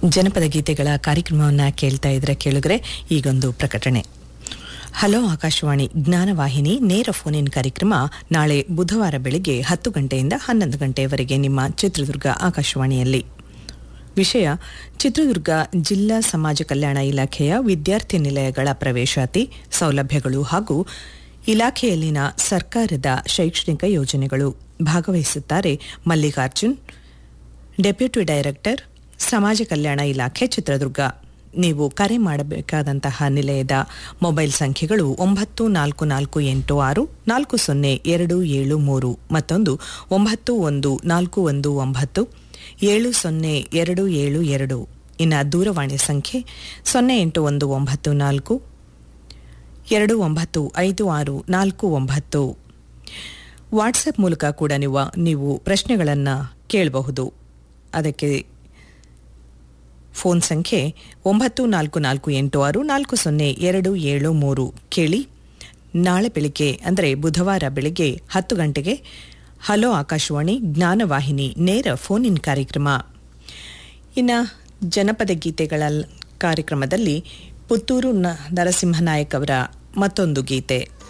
ಜನಪದ ಗೀತೆಗಳ ಕಾರ್ಯಕ್ರಮವನ್ನು ಕೇಳ್ತಾ ಇದ್ರೆ ಕೇಳಿದ್ರೆ ಈಗೊಂದು ಪ್ರಕಟಣೆ ಹಲೋ ಆಕಾಶವಾಣಿ ಜ್ಞಾನವಾಹಿನಿ ನೇರ ಫೋನ್ ಇನ್ ಕಾರ್ಯಕ್ರಮ ನಾಳೆ ಬುಧವಾರ ಬೆಳಿಗ್ಗೆ ಹತ್ತು ಗಂಟೆಯಿಂದ ಹನ್ನೊಂದು ಗಂಟೆಯವರೆಗೆ ನಿಮ್ಮ ಚಿತ್ರದುರ್ಗ ಆಕಾಶವಾಣಿಯಲ್ಲಿ ವಿಷಯ ಚಿತ್ರದುರ್ಗ ಜಿಲ್ಲಾ ಸಮಾಜ ಕಲ್ಯಾಣ ಇಲಾಖೆಯ ವಿದ್ಯಾರ್ಥಿ ನಿಲಯಗಳ ಪ್ರವೇಶಾತಿ ಸೌಲಭ್ಯಗಳು ಹಾಗೂ ಇಲಾಖೆಯಲ್ಲಿನ ಸರ್ಕಾರದ ಶೈಕ್ಷಣಿಕ ಯೋಜನೆಗಳು ಭಾಗವಹಿಸುತ್ತಾರೆ ಮಲ್ಲಿಕಾರ್ಜುನ್ ಡೆಪ್ಯೂಟಿ ಡೈರೆಕ್ಟರ್ ಸಮಾಜ ಕಲ್ಯಾಣ ಇಲಾಖೆ ಚಿತ್ರದುರ್ಗ ನೀವು ಕರೆ ಮಾಡಬೇಕಾದಂತಹ ನಿಲಯದ ಮೊಬೈಲ್ ಸಂಖ್ಯೆಗಳು ಒಂಬತ್ತು ನಾಲ್ಕು ನಾಲ್ಕು ಎಂಟು ಆರು ನಾಲ್ಕು ಸೊನ್ನೆ ಎರಡು ಏಳು ಮೂರು ಮತ್ತೊಂದು ಒಂಬತ್ತು ಒಂದು ನಾಲ್ಕು ಒಂದು ಒಂಬತ್ತು ಏಳು ಸೊನ್ನೆ ಎರಡು ಏಳು ಎರಡು ಇನ್ನು ದೂರವಾಣಿ ಸಂಖ್ಯೆ ಸೊನ್ನೆ ಎಂಟು ಒಂದು ಒಂಬತ್ತು ನಾಲ್ಕು ಎರಡು ಒಂಬತ್ತು ಐದು ಆರು ನಾಲ್ಕು ಒಂಬತ್ತು ವಾಟ್ಸಪ್ ಮೂಲಕ ಕೂಡ ನೀವು ನೀವು ಪ್ರಶ್ನೆಗಳನ್ನು ಕೇಳಬಹುದು ಅದಕ್ಕೆ ಫೋನ್ ಸಂಖ್ಯೆ ಒಂಬತ್ತು ನಾಲ್ಕು ನಾಲ್ಕು ಎಂಟು ಆರು ನಾಲ್ಕು ಸೊನ್ನೆ ಎರಡು ಏಳು ಮೂರು ಕೇಳಿ ನಾಳೆ ಬೆಳಿಗ್ಗೆ ಅಂದರೆ ಬುಧವಾರ ಬೆಳಿಗ್ಗೆ ಹತ್ತು ಗಂಟೆಗೆ ಹಲೋ ಆಕಾಶವಾಣಿ ಜ್ಞಾನವಾಹಿನಿ ನೇರ ಫೋನ್ ಇನ್ ಕಾರ್ಯಕ್ರಮ ಇನ್ನು ಜನಪದ ಗೀತೆಗಳ ಕಾರ್ಯಕ್ರಮದಲ್ಲಿ ಪುತ್ತೂರು ನ ನರಸಿಂಹನಾಯಕ್ ಅವರ ಮತ್ತೊಂದು ಗೀತೆ